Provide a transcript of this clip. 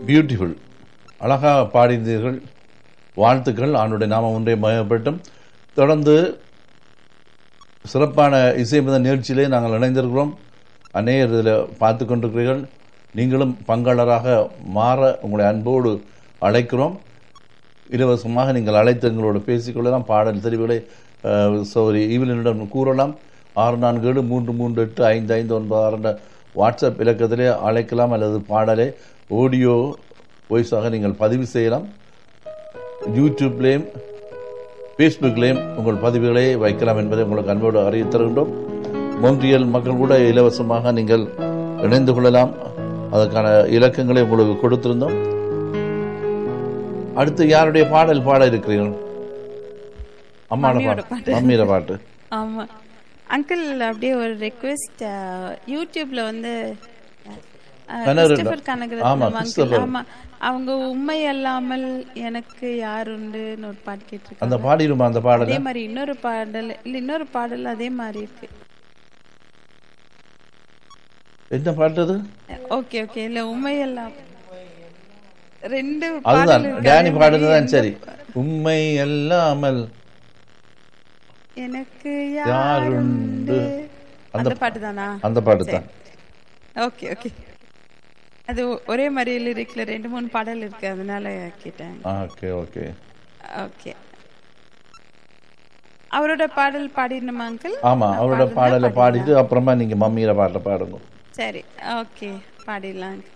Beautiful அழகாக பாடிந்தீர்கள் வாழ்த்துக்கள் ஆண்டுடைய நாமம் ஒன்றே மயப்பட்டும் தொடர்ந்து சிறப்பான இசைமித நிகழ்ச்சியிலே நாங்கள் இணைந்திருக்கிறோம் அநேகர் இதில் பார்த்து கொண்டிருக்கிறீர்கள் நீங்களும் பங்காளராக மாற உங்களை அன்போடு அழைக்கிறோம் இலவசமாக நீங்கள் அழைத்து எங்களோடு பேசிக்கொள்ளலாம் பாடல் தெரிவுகளை சௌரி ஈவிலினிடம் கூறலாம் ஆறு நான்கு ஏழு மூன்று மூன்று எட்டு ஐந்து ஐந்து ஒன்பது ஆறு என்ற வாட்ஸ்அப் இலக்கத்திலே அழைக்கலாம் அல்லது பாடலை ஆடியோ வாய்ஸாக நீங்கள் பதிவு செய்யலாம் யூடியூப்லேயும் ஃபேஸ்புக்லேயும் உங்கள் பதிவுகளை வைக்கலாம் என்பதை உங்களுக்கு அன்போடு அறிவித்து தருகின்றோம் மொன்றியல் மக்கள் கூட இலவசமாக நீங்கள் இணைந்து கொள்ளலாம் அதற்கான இலக்கங்களை உங்களுக்கு கொடுத்திருந்தோம் அடுத்து யாருடைய பாடல் பாட இருக்கிறீர்கள் அம்மாட மம்மியோட பாட்டு மம்மியோட பாட்டு ஆமா அங்கிள் அப்படியே ஒரு ரெக்வெஸ்ட் யூடியூப்ல வந்து அஹ், கனகரட்னம். கிறிஸ்டபர் கனகரத்னம் ஆமா, uncle. கிறிஸ்டபர். ஆமா அவங்க உண்மை அல்லாமல் எனக்கு யார் உண்டுன்னு ஒரு பாட்டு கேட்டிருக்காங்க அந்த பாடிடுமா அந்த பாடலை அதே மாதிரி இன்னொரு பாடல் இல்ல இன்னொரு பாடல் அதே மாதிரி இருக்கு என்ன பாட்டு அது ஓகே ஓகே இல்ல உண்மை எல்லாம் ரெண்டு அதுதான் பாடல் இருக்கு. டேனி அதே பாடுனதுதான் மாதிரி சரி உண்மை அல்லாமல் எனக்கு யாருண்டு? யாருண்டு அந்த- அந்த பாட்டு தானா அந்த பாட்டு தான் ஓகே ஓகே அது ஒ- ஒரே மாதிரி லிரிக்ல ரெண்டு மூணு பாடல் இருக்கு அதனால கேட்டேன் ஓகே ஓகே ஓகே அவரோட பாடல் பாடிடணுமா அங்கிள் ஆமா அவரோட பாடலை பாடிட்டு அப்புறமா நீங்க மம்மியோட பாட்டை பாடுங்க சரி ஓகே பாடிடலாம் uncle.